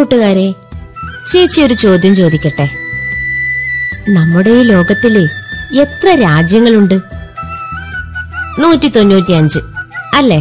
കൂട്ടുകാരെ ചേച്ചി ഒരു ചോദ്യം ചോദിക്കട്ടെ നമ്മുടെ ഈ ലോകത്തിലെ എത്ര രാജ്യങ്ങളുണ്ട് നൂറ്റി തൊണ്ണൂറ്റി അഞ്ച് അല്ലേ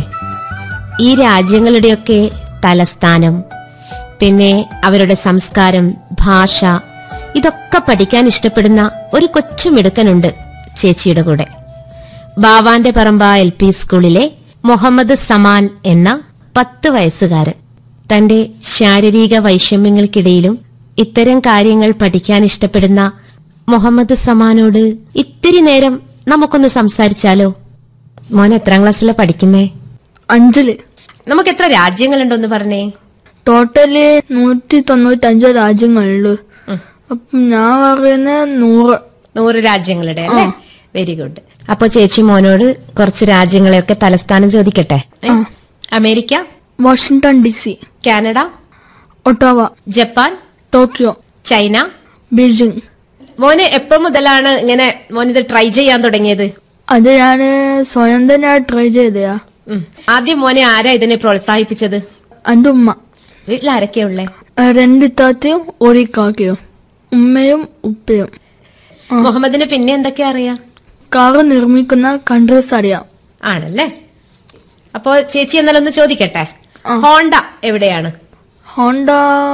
ഈ രാജ്യങ്ങളുടെയൊക്കെ തലസ്ഥാനം പിന്നെ അവരുടെ സംസ്കാരം ഭാഷ ഇതൊക്കെ പഠിക്കാൻ ഇഷ്ടപ്പെടുന്ന ഒരു കൊച്ചു മിടുക്കനുണ്ട് ചേച്ചിയുടെ കൂടെ ബാവാന്റെ പറമ്പ എൽ പി സ്കൂളിലെ മുഹമ്മദ് സമാൻ എന്ന പത്ത് വയസ്സുകാരൻ തന്റെ ശാരീരിക വൈഷമ്യങ്ങൾക്കിടയിലും ഇത്തരം കാര്യങ്ങൾ പഠിക്കാൻ ഇഷ്ടപ്പെടുന്ന മുഹമ്മദ് സമാനോട് ഇത്തിരി നേരം നമുക്കൊന്ന് സംസാരിച്ചാലോ മോൻ എത്രാം ക്ലാസ്സിലാ പഠിക്കുന്നേ അഞ്ചില് നമുക്ക് എത്ര രാജ്യങ്ങളുണ്ടെന്ന് പറഞ്ഞേ ടോട്ടല് നൂറ്റി തൊണ്ണൂറ്റഞ്ച് രാജ്യങ്ങളുണ്ട് അപ്പം ഞാൻ പറയുന്നത് നൂറ് നൂറ് രാജ്യങ്ങളുടെ അല്ലേ വെരി ഗുഡ് അപ്പൊ ചേച്ചി മോനോട് കുറച്ച് രാജ്യങ്ങളെയൊക്കെ തലസ്ഥാനം ചോദിക്കട്ടെ ഏ? America Washington D C Canada Ottawa Japan Tokyo China Beijing മോന് എപ്പോ മുതലാണ് ഇങ്ങനെ മോനിത് ട്രൈ ചെയ്യാൻ തുടങ്ങിയത് അത് ഞാൻ സ്വയം തന്നെ ട്രൈ ചെയ്തയാ ഉം. ആദ്യം മോനെ ആരാ ഇതിനെ പ്രോത്സാഹിപ്പിച്ചത് എൻ്റെ ഉമ്മ വീട്ടിൽ ആരൊക്കെയാ ഉള്ളേ ആ, രണ്ട് ഇത്താത്തയും ഒരു കാക്കയും ഉമ്മയും ഉപ്പയും മുഹമ്മദിന് പിന്നെ എന്തൊക്കെയാ അറിയാം കാറ് നിർമ്മിക്കുന്ന കൺട്രീസ് അറിയാം ആണല്ലേ അപ്പോ ചേച്ചി എന്നാലൊന്ന് ചോദിക്കട്ടെ ഹോണ്ട എവിടെയാണ് ഹോണ്ട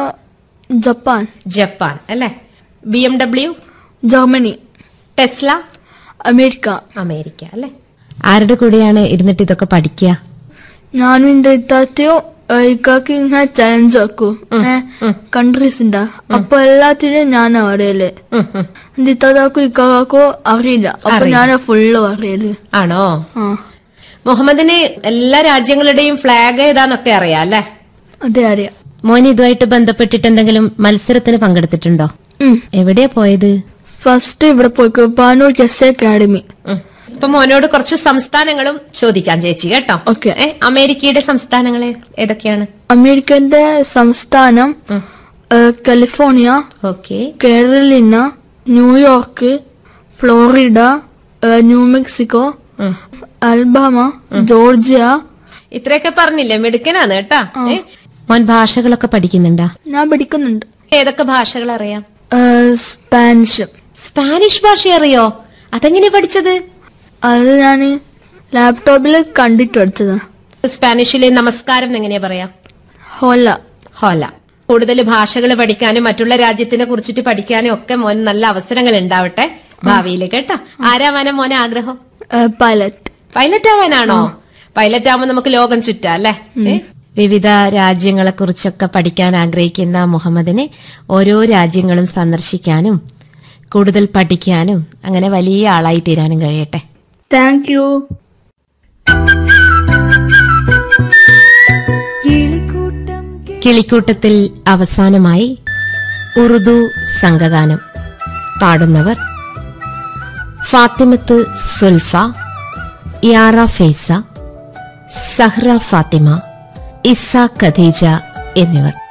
ജപ്പാൻ ജപ്പാൻ അല്ലേ B M W Germany Tesla America America അല്ലേ ആരുടെ കൂടെയാണ് ഇരുന്നിട്ട് ഇതൊക്കെ പഠിക്കുക ഞാനും എന്റെ ഇത്താത്തയും ഇക്കാക്ക് ഇങ്ങനെ ചലഞ്ച് ആക്കും കൺട്രീസ് ഉണ്ടാ അപ്പൊ എല്ലാത്തിനും ഞാൻ അറിയല് ഉം, ഉം. എന്റെ ഇത്താത്താക്കും ഇക്കാക്കും അറിയില്ല അപ്പൊ ഞാൻ ഫുള്ള് അറിയല് ആണോ ആ മുഹമ്മദിന് എല്ലാ രാജ്യങ്ങളുടെയും ഫ്ലാഗ് ഏതാന്നൊക്കെ അറിയാം അല്ലേ അതെ അറിയാം മോൻ ഇതുമായിട്ട് ബന്ധപ്പെട്ടിട്ട് എന്തെങ്കിലും മത്സരത്തിന് പങ്കെടുത്തിട്ടുണ്ടോ എവിടെയാ പോയത് ഫസ്റ്റ് ഇവിടെ പോയിക്കോ പാനൂർ ചെസ് അക്കാഡമി ഉം. ഇപ്പൊ മോനോട് കുറച്ച് സംസ്ഥാനങ്ങളും ചോദിക്കാം ചേച്ചി കേട്ടോ Okay. ഏ, അമേരിക്കയുടെ സംസ്ഥാനങ്ങൾ ഏതൊക്കെയാണ് അമേരിക്കന്റെ സംസ്ഥാനം ഏഹ്, കാലിഫോർണിയ ഓക്കെ കേരളിന ന്യൂയോർക്ക് ഫ്ലോറിഡ ഏഹ്, ന്യൂ മെക്സിക്കോ അൽബാമ ജോർജിയ ഇത്രയൊക്കെ പറഞ്ഞില്ലേ മിടുക്കനാണ് കേട്ടാ ഏ? മോൻ ഭാഷകളൊക്കെ പഠിക്കുന്നുണ്ടാ ഞാൻ പഠിക്കുന്നുണ്ട് ഏതൊക്കെ ഭാഷകൾ അറിയാം ഏഹ്, സ്പാനിഷ് സ്പാനിഷ് ഭാഷ അറിയോ അതെങ്ങനെ പഠിച്ചത് അത് ഞാൻ ലാപ്ടോപ്പിൽ കണ്ടിട്ട് പഠിച്ചതാ സ്പാനിഷിലെ നമസ്കാരം എങ്ങനെയാ പറയാ ഹോല ഹോല കൂടുതൽ ഭാഷകൾ പഠിക്കാനും മറ്റുള്ള രാജ്യത്തിനെ കുറിച്ചിട്ട് പഠിക്കാനും ഒക്കെ മോൻ നല്ല അവസരങ്ങൾ ഉണ്ടാവട്ടെ ഭാവിയിൽ കേട്ടോ ആരാവാനാ മോനെ ആഗ്രഹം ഏഹ്, പൈലറ്റ് പൈലറ്റ് ആവാനാണോ പൈലറ്റ് ആവുമ്പോ നമുക്ക് ലോകം ചുറ്റാ അല്ലേ ഏ? വിവിധ രാജ്യങ്ങളെ കുറിച്ചൊക്കെ പഠിക്കാൻ ആഗ്രഹിക്കുന്ന മുഹമ്മദിനെ ഓരോ രാജ്യങ്ങളും സന്ദർശിക്കാനും കൂടുതൽ പഠിക്കാനും അങ്ങനെ വലിയ ആളായി തീരാനും കഴിയട്ടെ താങ്ക് യു കിളിക്കൂട്ടത്തിൽ അവസാനമായി ഉറുദു സംഘഗാനം പാടുന്നവർ ഫാത്തിമത്ത് സുൽഫ യാറ ഫേസ സഹ്റ ഫാത്തിമ ഇസ ഖദീജ എന്നിവർ